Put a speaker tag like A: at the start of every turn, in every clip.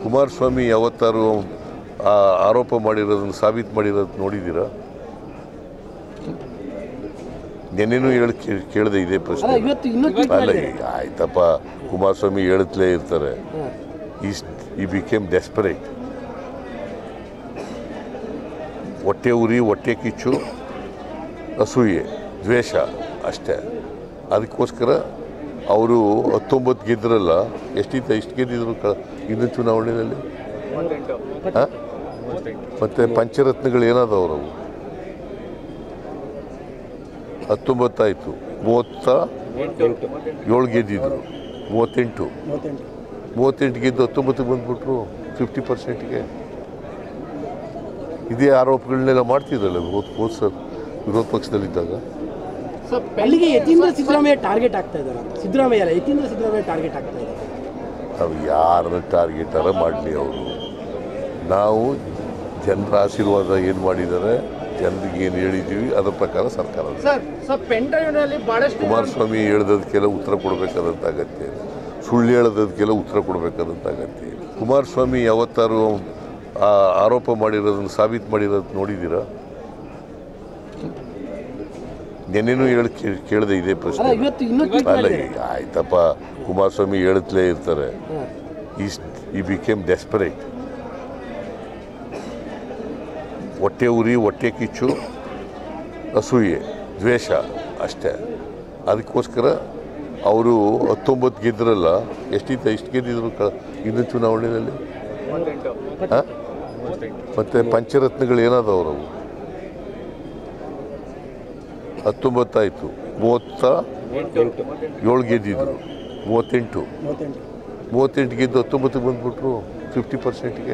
A: ಕುಮಾರಸ್ವಾಮಿ ಯಾವತ್ತಾರು ಆ ಆರೋಪ ಮಾಡಿರೋದನ್ನು ಸಾಬೀತು ಮಾಡಿರೋದು ನೋಡಿದ್ದೀರಾ ನೆನ್ನೆನೂ ಹೇಳಿ ಕೇಳಿದೆ ಇದೇ
B: ಅಲ್ಲ
A: ಪ್ರಶ್ನೆ
B: ಇವತ್ತು ಇನ್ನೂ ಟ್ವೀಟ್
A: ಅಲ್ಲ
B: ಮಾಡಿದ್ದಾರೆ
A: ಆಯ್ತಪ್ಪ ಕುಮಾರಸ್ವಾಮಿ ಹೇಳುತ್ತಲೇ ಇರ್ತಾರೆ ಈಸ್ ಈ ಬಿಕೇಮ್ ಡೆಸ್ಪರೇಟ್ ಹೊಟ್ಟೆ ಉರಿ ಹೊಟ್ಟೆ ಕಿಚ್ಚು ಅಸೂಯೆ ದ್ವೇಷ ಅಷ್ಟೇ ಅದಕ್ಕೋಸ್ಕರ ಅವರು ಹತ್ತೊಂಬತ್ತು ಗೆದ್ರಲ್ಲ ಎಷ್ಟಿತ್ತು ಎಷ್ಟು ಗೆದ್ದಿದ್ರು ಕ ಇನ್ನು ಚುನಾವಣೆಯಲ್ಲಿ ಆ? ಮತ್ತೆ ಪಂಚರತ್ನಗಳು ಏನಾದವರು ಅವು ಹತ್ತೊಂಬತ್ತಾಯಿತು ಮೂವತ್ತ ಏಳು ಗೆದ್ದಿದ್ರು ಮೂವತ್ತೆಂಟು
B: ಮೂವತ್ತೆಂಟು
A: ಮೂವತ್ತೆಂಟು ಗೆದ್ದು ಹತ್ತೊಂಬತ್ತಿಗೆ ಬಂದ್ಬಿಟ್ರು ಫಿಫ್ಟಿ ಪರ್ಸೆಂಟ್ಗೆ ಇದೇ ಆರೋಪಗಳನ್ನೆಲ್ಲ ಮಾಡ್ತಿದ್ರಲ್ಲ ಹೋದ್ ಹೋದ್ ಸರ್ ವಿರೋಧ ಪಕ್ಷದಲ್ಲಿದ್ದಾಗ
B: ಸರ್ ಅಲ್ಲಿಗೆ ಯತೀಂದ್ರ ಸಿದ್ದರಾಮಯ್ಯ ಟಾರ್ಗೆಟ್ ಆಗ್ತಾ ಇದ್ದಾರೆ ಅಂತ ಸಿದ್ದರಾಮಯ್ಯ ಅಲ್ಲ ಯತೀಂದ್ರ ಸಿದ್ದರಾಮಯ್ಯ ಟಾರ್ಗೆಟ್ ಆಗ್ತಾ ಇದ್ದಾರೆ
A: ನಾವು ಯಾರನ್ನ ಟಾರ್ಗೆಟಾರ ಮಾಡಲಿ ಅವರು ನಾವು ಜನರ ಆಶೀರ್ವಾದ ಏನು ಮಾಡಿದ್ದಾರೆ ಜನರಿಗೆ ಏನು ಹೇಳಿದ್ದೀವಿ ಅದರ ಪ್ರಕಾರ ಸರ್ಕಾರ
C: ಸರ್ ಸರ್ ಪೆನ್ ಡ್ರೈವ್ನಲ್ಲಿ ಬಹಳಷ್ಟು
A: ಕುಮಾರಸ್ವಾಮಿ ಹೇಳ್ದದಕ್ಕೆಲ್ಲ ಉತ್ತರ ಕೊಡಬೇಕಾದಂಥ ಅಗತ್ಯ ಇದೆ ಸುಳ್ಳು ಹೇಳೋದಕ್ಕೆಲ್ಲ ಉತ್ತರ ಕೊಡಬೇಕಾದಂಥ ಅಗತ್ಯ ಇದೆ ಕುಮಾರಸ್ವಾಮಿ ಯಾವತ್ತಾರು ಆ ಆರೋಪ ಮಾಡಿರೋದನ್ನು ಸಾಬೀತು ಮಾಡಿರೋದು ನೋಡಿದ್ದೀರಾ ನೆನ್ನೆನೂ ಹೇಳಿ ಕೇಳಿದೆ ಇದೇ
B: ಅಲ್ಲ
A: ಪ್ರಶ್ನೆ
B: ಇವತ್ತು ಇನ್ನೂ ಟ್ವೀಟ್
A: ಅಲ್ಲ
B: ಮಾಡಿದ್ದಾರೆ
A: ಆಯ್ತಪ್ಪ ಕುಮಾರಸ್ವಾಮಿ ಹೇಳುತ್ತಲೇ ಇರ್ತಾರೆ ಈಸ್ ಈ ಬಿಕೇಮ್ ಡೆಸ್ಪರೇಟ್ ಹೊಟ್ಟೆ ಉರಿ ಹೊಟ್ಟೆ ಕಿಚ್ಚು ಅಸೂಯೆ ದ್ವೇಷ ಅಷ್ಟೇ ಅದಕ್ಕೋಸ್ಕರ ಅವರು ಹತ್ತೊಂಬತ್ತು ಗೆದ್ರಲ್ಲ ಎಷ್ಟಿತ್ತು ಎಷ್ಟು ಗೆದ್ದಿದ್ರು ಕ ಇನ್ನು ಚುನಾವಣೆಯಲ್ಲಿ ಆ? ಮತ್ತೆ ಪಂಚರತ್ನಗಳು ಏನಾದವರು ಅವು ಹತ್ತೊಂಬತ್ತಾಯಿತು ಮೂವತ್ತ ಏಳು ಗೆದ್ದಿದ್ರು ಮೂವತ್ತೆಂಟು
B: ಮೂವತ್ತೆಂಟು
A: ಮೂವತ್ತೆಂಟು ಗೆದ್ದು ಹತ್ತೊಂಬತ್ತಿಗೆ ಬಂದ್ಬಿಟ್ರು ಫಿಫ್ಟಿ ಪರ್ಸೆಂಟ್ಗೆ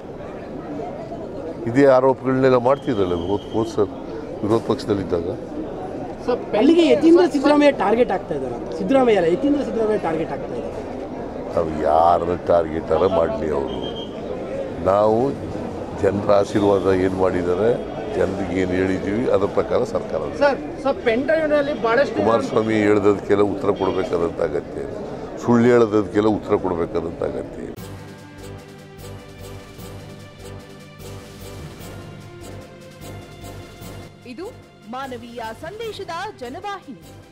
A: ಇದೇ ಆರೋಪಗಳನ್ನೆಲ್ಲ ಮಾಡ್ತಿದ್ರಲ್ಲ ಹೋದ್ ಹೋದ್ ಸರ್ ವಿರೋಧ ಪಕ್ಷದಲ್ಲಿದ್ದಾಗ
B: ಸರ್ ಅಲ್ಲಿಗೆ ಯತೀಂದ್ರ ಸಿದ್ದರಾಮಯ್ಯ ಟಾರ್ಗೆಟ್ ಆಗ್ತಾ ಇದ್ದಾರೆ ಅಂತ ಸಿದ್ದರಾಮಯ್ಯ ಅಲ್ಲ ಯತೀಂದ್ರ ಸಿದ್ದರಾಮಯ್ಯ ಟಾರ್ಗೆಟ್ ಆಗ್ತಾ ಇದ್ದಾರೆ
A: ನಾವು ಯಾರನ್ನ ಟಾರ್ಗೆಟಾರ ಮಾಡಲಿ ಅವರು ನಾವು ಜನರ ಆಶೀರ್ವಾದ ಏನು ಮಾಡಿದ್ದಾರೆ ಜನರಿಗೆ ಏನು ಹೇಳಿದ್ದೀವಿ ಅದರ ಪ್ರಕಾರ ಸರ್ಕಾರ
C: ಸರ್ ಸರ್ ಪೆನ್ ಡ್ರೈವ್ನಲ್ಲಿ ಬಹಳಷ್ಟು
A: ಕುಮಾರಸ್ವಾಮಿ ಹೇಳ್ದದಕ್ಕೆಲ್ಲ ಉತ್ತರ ಕೊಡಬೇಕಾದಂಥ ಅಗತ್ಯ ಇದೆ ಸುಳ್ಳು ಹೇಳೋದಕ್ಕೆಲ್ಲ ಉತ್ತರ ಕೊಡಬೇಕಾದಂಥ ಅಗತ್ಯ ಇದೆ
D: ಇದು ಮಾನವೀಯ ಸಂದೇಶದ ಜನವಾಹಿನಿ